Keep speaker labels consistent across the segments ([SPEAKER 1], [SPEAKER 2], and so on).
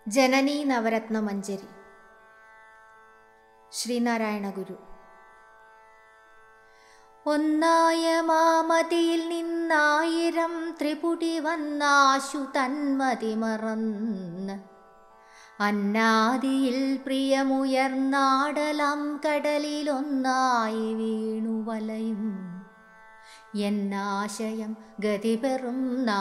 [SPEAKER 1] ജനനീ നവരത്ന മഞ്ജരി ശ്രീനാരായണ ഗുരു ഒന്നായ മാമതിയിൽ നിന്നായിരം ത്രിപുടി വന്നാശു തന്മതി മറന്ന് അന്നാദിയിൽ പ്രിയമുയർന്നാടലം കടലിലൊന്നായി വീണു വലയും എന്നാശയം ഗതിപെറും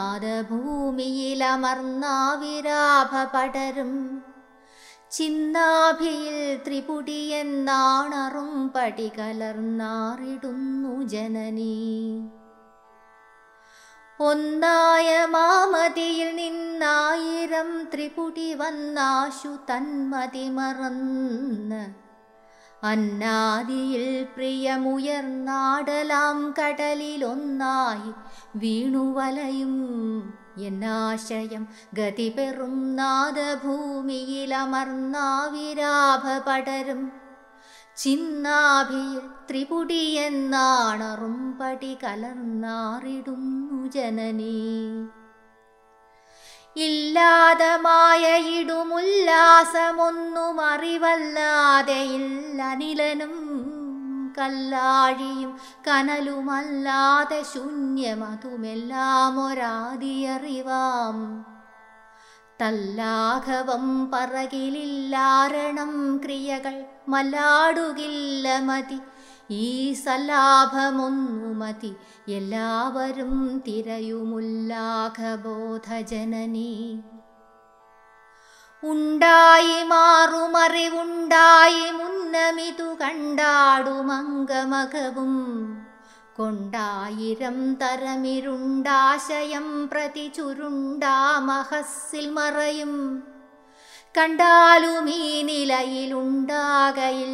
[SPEAKER 1] നാദഭൂമിയിലമർന്നാവിരാഭ പടരും ചിന്നാഭിയിൽ ത്രിപുടിയെന്നാണറും പടി കലർന്നാറിടുന്നു ജനനീ ഒന്നായ മാമതിയിൽ നിന്നായിരം ത്രിപുടി വന്നാശു തന്മതി മറന്ന് അന്നാദിയിൽ പ്രിയമുയർന്നാടലാം കടലിലൊന്നായി വീണുവലയും എന്നാശയം ഗതിപെറും നാദഭൂമിയിലമർന്നാവിരാഭ പടരും ചിന്നാഭിയിൽ ത്രിപുടിയെന്നാണറും പടി കലർന്നാറിടുന്നു ജനനീ ഇല്ലാതമായ ഇടുമുല്ലാസമൊന്നും അറിവല്ലാതെ ഇല്ലനിലനും കല്ലാഴിയും കനലുമല്ലാതെ ശൂന്യമതുമെല്ലാം ഒരാദിയറിവാം തല്ലാഘവം പറകിലില്ലാരണം ക്രിയകൾ മല്ലാടുകില്ല മതി ഈ സല്ലാഭമൊന്നു മതി എല്ലാവരും തിരയുമുല്ലാഘബോധജനനീ ഉണ്ടായി മാറുമറിവുണ്ടായി മുന്നമിതു കണ്ടാടുമംഗമകവും കൊണ്ടായിരം തരമിരുണ്ടാശയം പ്രതി ചുരുണ്ടാമഹസ്സിൽ മറയും കണ്ടാലും ഈ നിലയിലുണ്ടാകയിൽ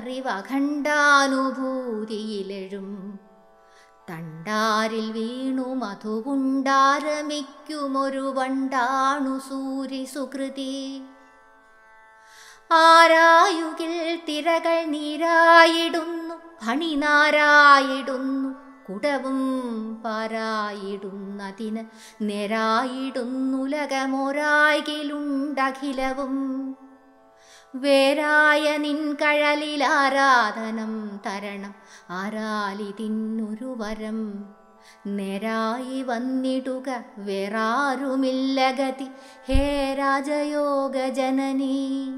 [SPEAKER 1] അറിവഖണ്ഡാനുഭൂതിയിലെഴും തണ്ടാരിൽ വീണു മധുകുണ്ടാരമിക്കുമൊരു വണ്ടാണു സൂരി സുകൃതി ആരായുകിൽ തിരകൾ നീരായിടുന്നു ഫണിനാരായിടുന്നു കുടവും പാരായിടുന്നതിന് നേരായിടുന്നുലകമൊരായിലുണ്ടഖിലവും വേരായ നിൻ കഴലിലാരാധനം തരണം ആരാലിതിന്നൊരു വരം നേരായി വന്നിടുക വേറാരുമില്ല ഗതി ഹേ രാജയോഗ ജനനീ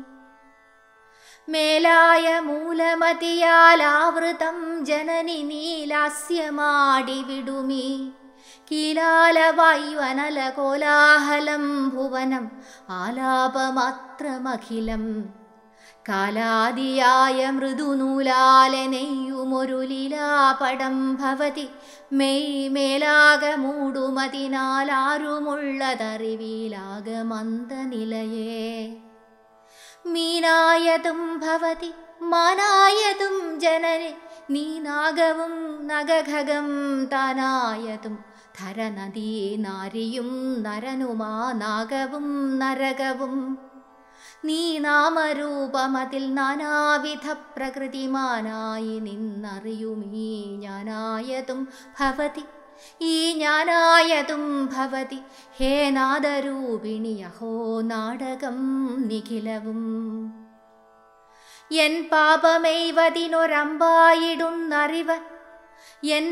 [SPEAKER 1] മേലായ മൂലമതിയാലാവൃതം ജനനി നീലാസ്യമാടി വിടുമി കീലാലവായുവനല കോലാഹലം ഭുവനം ആലാപമാത്രമഖിലം കാലാദിയായ മൃദുനൂലാലെ നെയ്യുമൊരു ലീലാപടം ഭവതി മെയ് മേലാക മൂടുമതിനാലാരുമുള്ളതറിവിലാകമന്ത നിലയേ മീനായതും ഭവതി മാനായതും ജനനെ നീ നാഗവും നഗഖഗം താനായതും ധരനദീ നാരിയും നരനുമാ നാഗവും നരകവും നീ നാമരൂപമതിൽ നാനാവിധ പ്രകൃതിമാനായി നിന്നറിയുമീ ഞാനായതും ഭവതി ഈ ഞാനായതും ഭവതി ഹേ നാദരൂപിണി അഹോ നാടകം നിഖിലവും എൻ പാപമൈവതിനൊരമ്പായിടുന്നറിവ് എൻ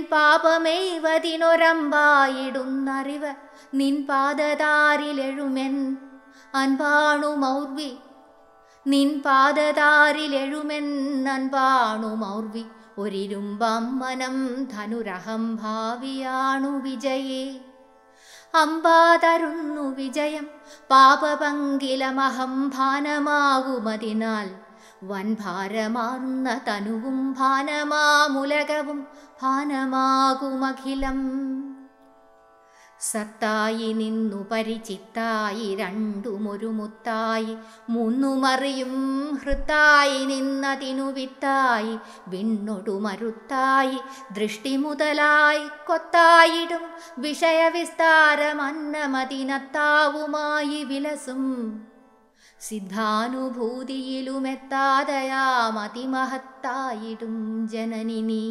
[SPEAKER 1] പാപമൈവതിനൊരമ്പായിടുന്നറിവ് നിൻ പാദതാരിലെഴുമെൻ അൻപാണു മൗർവി നിൻ പാദതാരിലെഴുമെൻ അൻപാണു മൗർവി ഒരിരുമ്പമ്മനം ധനുരഹം ഭാവിയാണു വിജയേ അമ്പാതരുന്നു വിജയം പാപപങ്കിലമഹം ഭാനമാകുമതിനാൽ വൻഭാരമാർന്ന തനുവും ഭാനമാമുലകവും ഭാനമാകുമഖിലം സത്തായി നിന്നു പരിചിത്തായി രണ്ടുമൊരു മുത്തായി മൂന്നുമറിയും ഹൃത്തായി നിന്നതിനു വിത്തായി വിണ്ണൊടു മരുത്തായി ദൃഷ്ടി മുതലായി കൊത്തായിടും വിഷയവിസ്താരമന്നമതിനത്താവുമായി വിലസും സിദ്ധാനുഭൂതിയിലുമെത്താതയാമതിമഹത്തായിടും ജനനിനീ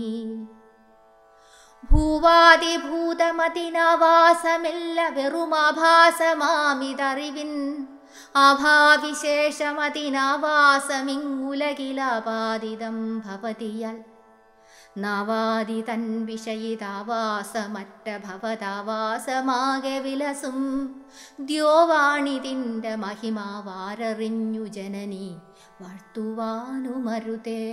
[SPEAKER 1] ഭൂവാദിഭൂതമതിനവാസമില്ല വെറുമാഭാസമാമിതറിവിൻ ആഭാവിശേഷമതിനാവാസമിങ്ങുലകിലാപാദിതം ഭവതിയൽ നവാദി തൻ വിഷയിതാവാസമറ്റ ഭവതാവാസമാകെ വിലസും ദ്യോവാണിതിൻ്റെ മഹിമാവാരറിഞ്ഞു ജനനി വാഴ്ത്തുവാനുമരുതേ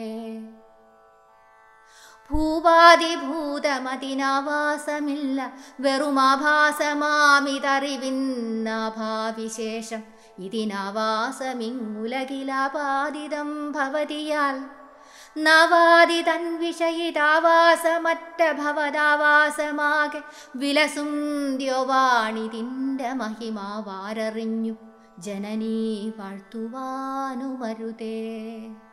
[SPEAKER 1] ഭൂപാതിഭൂതമതിനാവാസമില്ല വെറുമാഭാസമാമിതറിവിന്നാഭാവിശേഷം ഇതിനാവാസമിങ്ങുലകിലാപാദിതം ഭവതിയാൽ നവാദി തൻ വിഷയിതാവാസമറ്റ ഭവതാവാസമാകെ വിലസും ദ്യോവാണിതിൻ്റെ മഹിമാവാരറിഞ്ഞു ജനനീ വാഴ്ത്തുവാനുമരുതേ